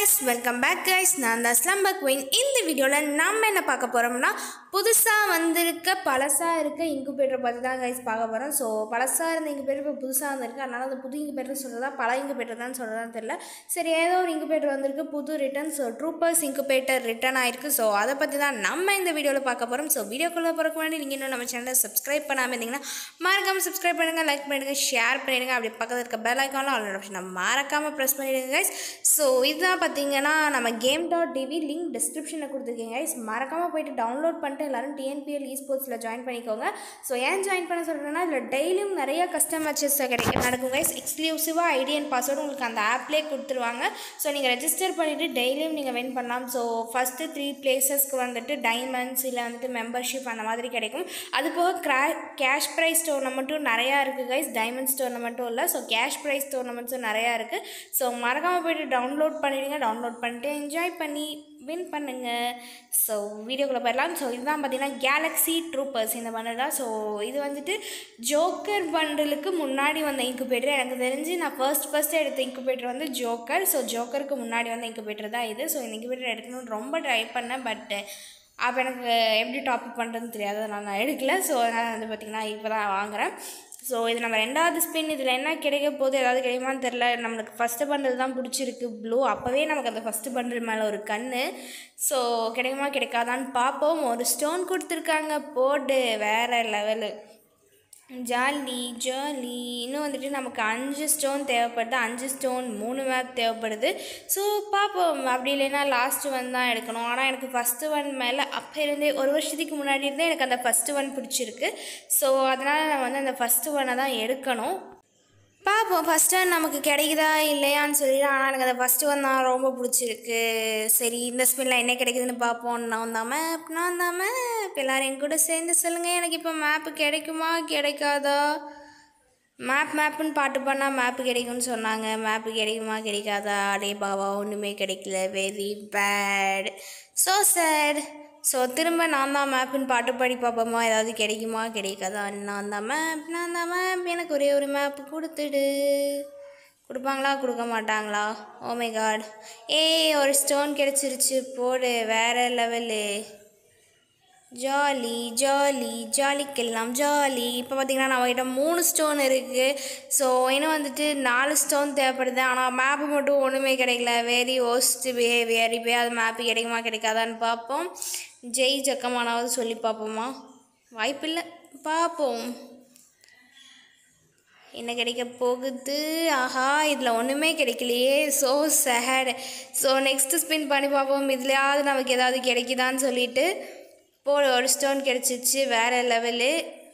guys welcome back guys நான் தான் ஸ்லம்ப queen இந்த வீடியோவில் நம்ம என்ன பார்க்க போகிறோம்னா புதுசாக வந்திருக்க பழசாக இருக்க இன்குபேட்டரை பற்றி தான் கைஸ் பார்க்க போகிறோம் ஸோ பழசாக இருந்த இன்குபேட்டர் இப்போ புதுசாக வந்திருக்கு அதனால் அந்த புது இன்குபேட்டர் சொல்கிறதா பழைய இன்குபேட்டர் தான் சொல்கிறதான்னு தெரியல சரி ஏதோ ஒரு இன்குபேட்டர் வந்திருக்கு புது return so troopers incubator return ஆயிருக்கு ஸோ அதை பற்றி தான் நம்ம இந்த வீடியோவில் பார்க்க போகிறோம் ஸோ வீடியோக்குள்ளே போகிறக்கு முன்னாடி நீங்கள் இன்னும் நம்ம சேனலை சப்ஸ்கிரைப் பண்ணாமல் இருந்தீங்கன்னா மறக்காமல் சப்ஸ்கிரைப் பண்ணுங்கள் லைக் பண்ணிடுங்க ஷேர் பண்ணிடுங்க அப்படி பக்கத்தில் இருக்க பெல் ஐக்கானில் ஆல் ஆப்ஷனை மறக்காமல் ப்ரெஸ் பண்ணிடுங்க கைஸ் ஸோ இதுதான் பார்த்தீங்கன்னா நம்ம கேம் டாட் டிவி லிங்க் டிஸ்கிரிப்ஷனில் கொடுத்துருக்கேன் கைஸ் மறக்காமல் போயிட்டு டவுன்லோட் பண்ணிட்டு எல்லாரும் டிஎன்பிஎல் இ ஸ்போர்ட்ஸில் ஜாயின் பண்ணிக்கோங்க ஸோ ஏன் ஜாயின் பண்ண சொல்கிறேன்னா இதில் டெய்லியும் நிறைய கஸ்டம் மேட்சஸ் கிடைக்கும் நடக்கும் கைஸ் எக்ஸ்க்ளூசிவாக ஐடி அண்ட் பாஸ்வேர்டு உங்களுக்கு அந்த ஆப்லேயே கொடுத்துருவாங்க ஸோ நீங்கள் ரெஜிஸ்டர் பண்ணிவிட்டு டெய்லியும் நீங்கள் வின் பண்ணலாம் ஸோ ஃபஸ்ட்டு த்ரீ பிளேசஸ்க்கு வந்துட்டு டைமண்ட்ஸ் இல்லை வந்துட்டு மெம்பர்ஷிப் அந்த மாதிரி கிடைக்கும் அது போக க்ரா கேஷ் ப்ரைஸ் டோர்னமெண்ட்டும் நிறையா இருக்குது கைஸ் டைமண்ட்ஸ் டோர்னமெண்ட்டும் இல்லை ஸோ கேஷ் ப்ரைஸ் டோர்னமெண்ட்ஸும் நிறையா இருக்குது ஸோ மறக்காமல் போயிட்டு டவுன்லோட் பண்ணிடுங்க டவுன்லோட் பண்ணிட்டு என்ஜாய் பண்ணி வின் பண்ணுங்க ஸோ வீடியோக்குள்ளே போயிடலாம் ஸோ இதுதான் பார்த்தீங்கன்னா கேலக்ஸி ட்ரூப்பர்ஸ் இந்த பண்டில் தான் ஸோ இது வந்துட்டு ஜோக்கர் பண்டலுக்கு முன்னாடி வந்த இன்குபேட்டர் எனக்கு தெரிஞ்சு நான் ஃபர்ஸ்ட் ஃபர்ஸ்ட் எடுத்த இன்குபேட்டர் வந்து ஜோக்கர் ஸோ ஜோக்கருக்கு முன்னாடி வந்த இன்குபேட்டர் தான் இது ஸோ இந்த இன்குபேட்டர் எடுக்கணும்னு ரொம்ப ட்ரை பண்ணேன் பட் அப்போ எனக்கு எப்படி டாபிக் பண்ணுறதுன்னு தெரியாது அதனால் நான் எடுக்கல ஸோ அதனால் வந்து பார்த்திங்கன்னா இப்போ தான் வாங்குகிறேன் ஸோ இது நம்ம ரெண்டாவது ஸ்பின் இதில் என்ன கிடைக்க போகுது ஏதாவது கிடைக்குமான்னு தெரில நம்மளுக்கு ஃபஸ்ட்டு பண்டில் தான் பிடிச்சிருக்கு ப்ளூ அப்போவே நமக்கு அந்த ஃபஸ்ட்டு பண்டில் மேலே ஒரு கண் ஸோ கிடைக்குமா கிடைக்காதான்னு பார்ப்போம் ஒரு ஸ்டோன் கொடுத்துருக்காங்க போடு வேறு லெவலு ஜாலி ஜாலி இன்னும் வந்துட்டு நமக்கு அஞ்சு ஸ்டோன் தேவைப்படுது அஞ்சு ஸ்டோன் மூணு மேப் தேவைப்படுது ஸோ பார்ப்போம் அப்படி இல்லைன்னா லாஸ்ட்டு ஒன் தான் எடுக்கணும் ஆனால் எனக்கு ஃபஸ்ட்டு ஒன் மேலே அப்போ இருந்தே ஒரு வருஷத்துக்கு முன்னாடி இருந்தே எனக்கு அந்த ஃபஸ்ட்டு ஒன் பிடிச்சிருக்கு ஸோ அதனால் நான் வந்து அந்த ஃபஸ்ட்டு ஒன்னை தான் எடுக்கணும் பார்ப்போம் ஃபஸ்ட்டு ஒன் நமக்கு கிடைக்குதா இல்லையான்னு சொல்லிட்டு ஆனால் எனக்கு அந்த ஃபஸ்ட்டு ஒன் தான் ரொம்ப பிடிச்சிருக்கு சரி இந்த ஸ்பின்னில் என்ன கிடைக்குதுன்னு பார்ப்போம் நான் தான் மேப் நான் தான் மேப் எல்லோரும் என் கூட சேர்ந்து சொல்லுங்கள் எனக்கு இப்போ மேப்பு கிடைக்குமா கிடைக்காதா மேப் மேப்புன்னு பாட்டு பண்ணால் மேப்பு கிடைக்கும்னு சொன்னாங்க மேப்பு கிடைக்குமா கிடைக்காதா அடே பாவா ஒன்றுமே கிடைக்கல very bad so sad so திரும்ப நான் தான் மேப்புன்னு பாட்டு பாடி பார்ப்போமா ஏதாவது கிடைக்குமா கிடைக்காதா நான் தான் மேப் நான் தான் மேப் எனக்கு ஒரே ஒரு மேப்பு கொடுத்துடு கொடுப்பாங்களா கொடுக்க மாட்டாங்களா ஓமை காட் ஏய் ஒரு ஸ்டோன் கிடச்சிருச்சு போடு வேறு லெவலு ஜாலி ஜாலி ஜாலிக்கெல்லாம் ஜாலி இப்போ பார்த்தீங்கன்னா நம்மக்கிட்ட மூணு ஸ்டோன் இருக்குது ஸோ இன்னும் வந்துட்டு நாலு ஸ்டோன் தேவைப்படுது ஆனால் மேப்பு மட்டும் ஒன்றுமே கிடைக்கல வெரி ஒஸ்ட் பிஹேவியர் இப்போ அது மேப்பு கிடைக்குமா கிடைக்காதான்னு பார்ப்போம் ஜெய் ஜக்கமானாவது சொல்லி பார்ப்போமா வாய்ப்பில்லை பார்ப்போம் என்ன கிடைக்க போகுது ஆஹா இதில் ஒன்றுமே கிடைக்கலையே so sad so next spin பண்ணி பார்ப்போம் இதுலையாவது நமக்கு ஏதாவது கிடைக்குதான்னு சொல்லிட்டு போடு ஒரு ஸ்டோன் கிடச்சிச்சு வேறு லெவலு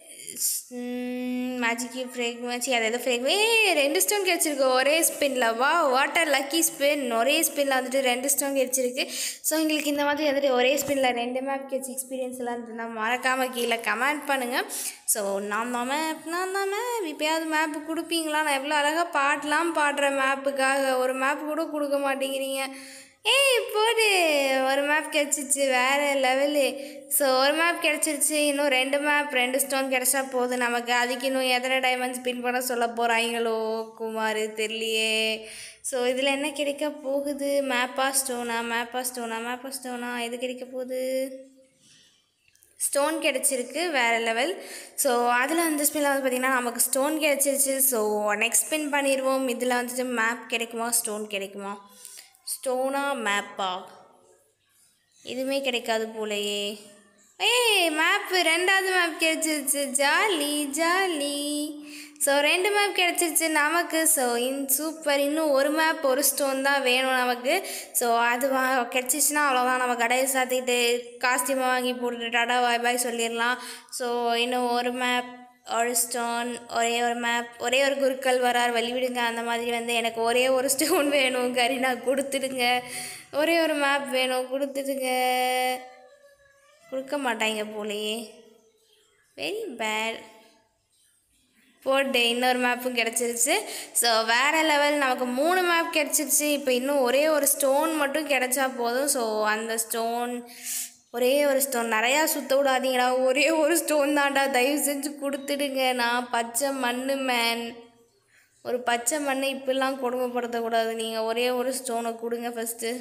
மேஜிக் ஃப்ரேக்மென்சி அது எதோ ஃப்ரேக் ஏ ரெண்டு ஸ்டோன் கிடச்சிருக்கு ஒரே ஸ்பின்னில் வா வாட்டர் லக்கி ஸ்பின் ஒரே ஸ்பின்னில் வந்துட்டு ரெண்டு ஸ்டோன் கிடச்சிருக்கு ஸோ எங்களுக்கு இந்த மாதிரி வந்துட்டு ஒரே ஸ்பின்னில் ரெண்டு மேப் கிடச்சி எக்ஸ்பீரியன்ஸ்லாம் இருந்ததுன்னா மறக்காமல் கீழே கமெண்ட் பண்ணுங்கள் ஸோ நான் தான் மேப் நான் தான் மேப் இப்போயாவது மேப்பு கொடுப்பீங்களா நான் எவ்வளோ அழகாக பாட்டெலாம் பாடுற மேப்புக்காக ஒரு மேப் கூட கொடுக்க மாட்டேங்கிறீங்க ஏய் போடு ஒரு மேப் கிடச்சிச்சு வேறு லெவலு ஸோ ஒரு மேப் கிடச்சிருச்சு இன்னும் ரெண்டு மேப் ரெண்டு ஸ்டோன் கிடச்சா போதும் நமக்கு அதுக்கு இன்னும் எத்தனை டைமண்ட் ஸ்பின் பண்ண சொல்ல போகிறாங்களோ குமார் தெரியலையே ஸோ இதில் என்ன கிடைக்க போகுது மேப்பா ஸ்டோனா மேப்பா ஸ்டோனா மேப்பா ஸ்டோனா எது கிடைக்க போகுது ஸ்டோன் கிடச்சிருக்கு வேறு லெவல் ஸோ அதில் வந்து ஸ்பின்னில் வந்து பார்த்திங்கன்னா நமக்கு ஸ்டோன் கிடச்சிருச்சு ஸோ நெக்ஸ்ட் ஸ்பின் பண்ணிடுவோம் இதில் வந்துட்டு மேப் கிடைக்குமா ஸ்டோன் கிடைக்குமா ஸ்டோனா மேப்பா எதுவுமே கிடைக்காது போலையே ஏய் மேப்பு ரெண்டாவது மேப் கிடச்சிருச்சு ஜாலி ஜாலி ஸோ ரெண்டு மேப் கிடச்சிருச்சு நமக்கு ஸோ இன் சூப்பர் இன்னும் ஒரு மேப் ஒரு ஸ்டோன் தான் வேணும் நமக்கு ஸோ அது வா கிடச்சிச்சின்னா அவ்வளோதான் நம்ம கடையை சாத்திட்டு காஸ்டியூமை வாங்கி போட்டுட்டு டாடா பாய் பாய் சொல்லிடலாம் ஸோ இன்னும் ஒரு மேப் ஒரு ஸ்டோன் ஒரே ஒரு மேப் ஒரே ஒரு குருக்கள் வரார் வழிவிடுங்க அந்த மாதிரி வந்து எனக்கு ஒரே ஒரு ஸ்டோன் வேணும் கரீனா கொடுத்துடுங்க ஒரே ஒரு மேப் வேணும் கொடுத்துடுங்க கொடுக்க மாட்டாங்க போலையே வெரி பேட் போட்டு இன்னொரு மேப்பும் கிடச்சிருச்சு ஸோ வேறு லெவல் நமக்கு மூணு மேப் கிடச்சிருச்சு இப்போ இன்னும் ஒரே ஒரு ஸ்டோன் மட்டும் கிடச்சா போதும் ஸோ அந்த ஸ்டோன் ஒரே ஒரு ஸ்டோன் நிறையா சுற்ற விடாதீங்கடா ஒரே ஒரு ஸ்டோன் தான்டா தயவு செஞ்சு கொடுத்துடுங்க நான் பச்சை மண்ணு மேன் ஒரு பச்சை மண்ணை இப்படிலாம் கொடுமைப்படுத்தக்கூடாது நீங்கள் ஒரே ஒரு ஸ்டோனை கொடுங்க ஃபஸ்ட்டு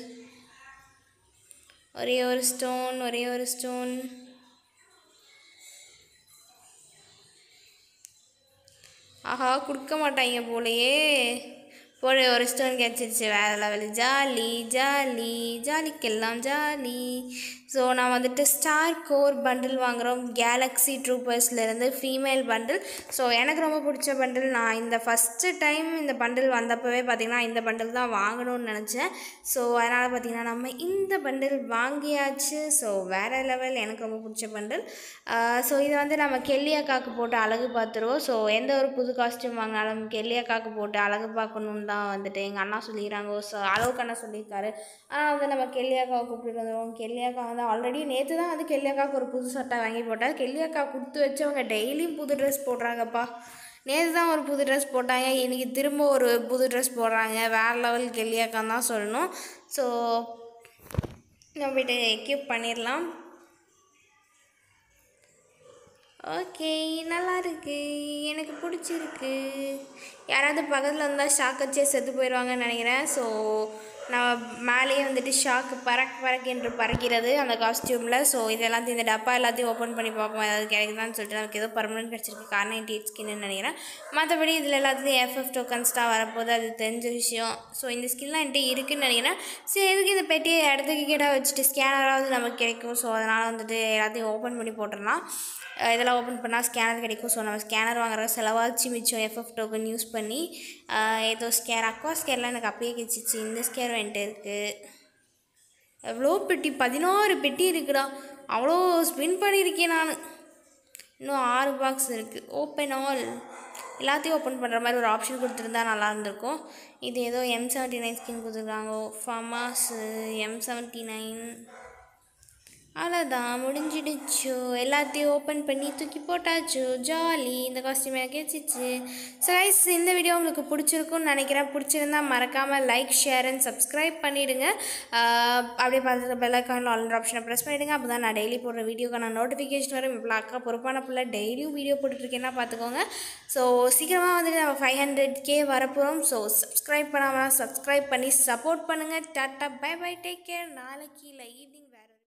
ஒரே ஒரு ஸ்டோன் ஒரே ஒரு ஸ்டோன் ஆஹா கொடுக்க மாட்டாங்க போலையே போடு ஒரு ஸ்டோன் கிடச்சிருச்சு வேறு லெவல் ஜாலி ஜாலி ஜாலிக்கெல்லாம் ஜாலி ஸோ நான் வந்துட்டு ஸ்டார் கோர் பண்டில் வாங்குகிறோம் கேலக்ஸி ட்ரூப்பர்ஸ்லேருந்து ஃபீமேல் பண்டில் ஸோ எனக்கு ரொம்ப பிடிச்ச பண்டில் நான் இந்த ஃபஸ்ட்டு டைம் இந்த பண்டில் வந்தப்பவே பார்த்திங்கன்னா இந்த பண்டில் தான் வாங்கணும்னு நினச்சேன் ஸோ அதனால் பார்த்திங்கன்னா நம்ம இந்த பண்டில் வாங்கியாச்சு ஸோ வேறு லெவல் எனக்கு ரொம்ப பிடிச்ச பண்டில் ஸோ இதை வந்து நம்ம கெல்லி அக்காவுக்கு போட்டு அழகு பார்த்துருவோம் ஸோ எந்த ஒரு புது காஸ்டியூம் வாங்கினாலும் கெல்லி அக்காவுக்கு போட்டு அழகு பார்க்கணுன்னு தான் வந்துட்டு எங்கள் அண்ணா சொல்லிக்கிறாங்க ஸோ அளவுக்கு அண்ணா சொல்லியிருக்காரு ஆனால் வந்து நம்ம கெல்லி அக்காவை கூப்பிட்டு வந்துடுவோம் கெல்லி அக்கா வந்து ஆல்ரெடி நேற்று தான் வந்து கெல்லி அக்காவுக்கு ஒரு புது சட்டை வாங்கி போட்டார் கெல்லி அக்கா கொடுத்து வச்சவங்க டெய்லியும் புது ட்ரெஸ் போடுறாங்கப்பா நேற்று தான் ஒரு புது ட்ரெஸ் போட்டாங்க இன்றைக்கி திரும்ப ஒரு புது ட்ரெஸ் போடுறாங்க வேறு லெவல் கெல்லி அக்கான்னு தான் சொல்லணும் ஸோ நம்ம போய்ட்டு எக்யூப் பண்ணிடலாம் ஓகே நல்லா இருக்கு எனக்கு பிடிச்சிருக்கு யாராவது பக்கத்தில் இருந்தால் ஷாக் வச்சே செத்து போயிடுவாங்கன்னு நினைக்கிறேன் ஸோ நான் மேலேயே வந்துட்டு ஷாக்கு பறக் பறக் என்று பறக்கிறது அந்த காஸ்டியூமில் ஸோ இது எல்லாத்தையும் இந்த டப்பா எல்லாத்தையும் ஓப்பன் பண்ணி பார்ப்போம் ஏதாவது கிடைக்குதான்னு சொல்லிட்டு நமக்கு ஏதோ பர்மனெண்ட் கிடச்சிருக்கு கார் நைன்டி எயிட் ஸ்கின்னு நினைக்கிறேன் மற்றபடி இதில் எல்லாத்துலேயும் எஃப்எஃப் டோக்கன்ஸ் தான் வரப்போகுது அது தெரிஞ்ச விஷயம் ஸோ இந்த ஸ்கின்லாம் என்கிட்ட இருக்குன்னு நினைக்கிறேன் சரி எதுக்கு இந்த பெட்டியை இடத்துக்கு கேட்டால் வச்சுட்டு ஸ்கேனராவது நமக்கு கிடைக்கும் ஸோ அதனால் வந்துட்டு எல்லாத்தையும் ஓப்பன் பண்ணி போட்டுடலாம் அஹ் இதெல்லாம் ஓப்பன் பண்ணால் ஸ்கேனர் கிடைக்கும் ஸோ நம்ம ஸ்கேனர் வாங்குற செலவாச்சு மிச்சம் எஃப்எஃப் டோக்கன் யூஸ் பண்ணி அஹ் ஏதோ ஸ்கேர் அக்வா ஸ்கேர்லாம் எனக்கு அப்பயே கிடச்சிச்சு இந்த ஸ்கேர் வந்துட்டு இருக்குது எவ்வளோ பெட்டி பதினாறு பெட்டி இருக்குடா அவ்வளோ ஸ்பின் பண்ணியிருக்கேன் நான் இன்னும் ஆறு பாக்ஸ் இருக்குது ஓப்பன் ஆல் எல்லாத்தையும் ஓப்பன் பண்ணுற மாதிரி ஒரு ஆப்ஷன் கொடுத்துருந்தா நல்லா இருந்திருக்கும் இது ஏதோ எம் செவன்ட்டி நைன் ஸ்கின் கொடுத்துருக்காங்க ஃபமாஸு எம் செவன்ட்டி நைன் அவ்வளோதான் முடிஞ்சிடுச்சு எல்லாத்தையும் ஓப்பன் பண்ணி தூக்கி போட்டாச்சு ஜாலி இந்த காஸ்டியூம் எனக்கு கிடச்சிச்சு ஸோ கைஸ் இந்த வீடியோ உங்களுக்கு பிடிச்சிருக்கும்னு நினைக்கிறேன் பிடிச்சிருந்தா மறக்காமல் லைக் ஷேர் அண்ட் சப்ஸ்கிரைப் பண்ணிவிடுங்க அப்படியே பார்த்துட்டு பெல் ஐக்கானில் ஆல் ஆப்ஷனை ப்ரெஸ் பண்ணிவிடுங்க அப்போ தான் நான் டெய்லி போடுற வீடியோக்கான நோட்டிஃபிகேஷன் வரும் இப்போ அக்கா பொறுப்பான பிள்ளை டெய்லியும் வீடியோ போட்டுட்ருக்கேன்னா பார்த்துக்கோங்க ஸோ சீக்கிரமாக வந்துட்டு நம்ம ஃபைவ் ஹண்ட்ரட் கே வரப்போகிறோம் ஸோ சப்ஸ்கிரைப் பண்ணாமல் சப்ஸ்கிரைப் பண்ணி சப்போர்ட் பண்ணுங்கள் tata bye bye take care நாளைக்கு இல்லை ஈவினிங்